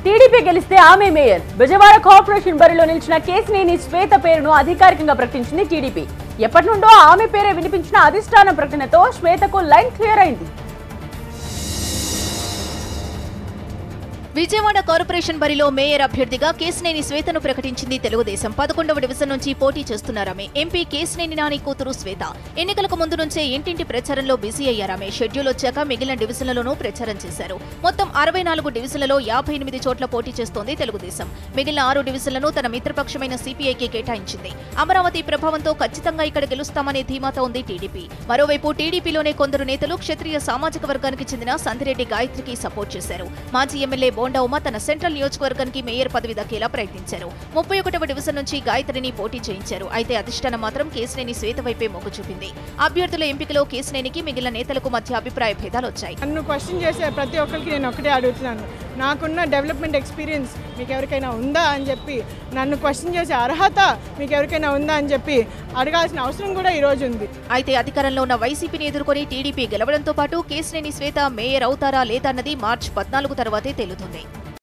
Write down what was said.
TDP గెలిస్తే ఆమె mayor Bezawada corporation బరిలో నిలిచిన కేసినేని శ్వేత పేరును అధికారికంగా ప్రకటించింది టీడీపీ ఎప్పటి నుండో ఆమె పేరే వినిపించిన అధిష్టానం ప్రకటనతో శ్వేతకు లైన్ క్లియర్ అయింది విజయవాడ కార్పొరేషన్ బరిలో మేయర్ అభ్యర్థిగా కేసినేని శ్వేతను ప్రకటించింది తెలుగుదేశం పదకొండవ డివిజన్ నుంచి పోటీ చేస్తున్నారామె ఎంపీ కేసినేని నాని కూతురు శ్వేత ఎన్నికలకు ముందు నుంచే ఇంటింటి ప్రచారంలో బిజీ అయ్యారామె షెడ్యూల్ వచ్చాక మిగిలిన డివిజన్లలోనూ ప్రచారం చేశారు మొత్తం అరవై నాలుగు డివిజన్లలో యాభై ఎనిమిది చోట్ల పోటీ చేస్తోంది తెలుగుదేశం మిగిలిన ఆరు డివిజన్లను తన మిత్రపక్షమైన సిపిఐకి కేటాయించింది అమరావతి ప్రభావంతో ఖచ్చితంగా ఇక్కడ గెలుస్తామనే ధీమాతో ఉంది టీడీపీ మరోవైపు టీడీపీలోనే కొందరు నేతలు క్షత్రియ సామాజిక వర్గానికి చెందిన సందిరెడ్డి గాయత్రికి సపోర్ట్ చేశారు మాజీ ఎమ్మెల్యే బోండా ఉమ తన సెంట్రల్ నియోజకవర్గానికి మేయర్ పదవి దక్కేలా ప్రయత్నించారు ముప్పై ఒకటవ డివిజన్ నుంచి గాయత్రిని పోటీ చేయించారు అయితే అధిష్టానం మాత్రం కేసినేని శ్వేత వైపే మొగ్గు చూపింది అభ్యర్థుల ఎంపికలో కేసినేనికి మిగిలిన నేతలకు మధ్య అభిప్రాయ భేదాలు వచ్చాయి నన్ను క్వశ్చన్ చేసే ప్రతి ఒక్కరికి నేను ఒకటే అడుగుతున్నాను నాకున్న డెవలప్మెంట్ ఎక్స్పీరియన్స్ మీకు ఎవరికైనా ఉందా అని చెప్పి నన్ను క్వశ్చన్ చేసే అర్హత మీకు ఎవరికైనా ఉందా అని చెప్పి అడగాల్సిన అవసరం కూడా ఈరోజు ఉంది అయితే అధికారంలో ఉన్న వైసీపీని ఎదుర్కొని టీడీపీ గెలవడంతో పాటు కేసినేని శ్వేత మేయర్ అవుతారా లేదా అన్నది మార్చి పద్నాలుగు తర్వాతే తేలుతుంది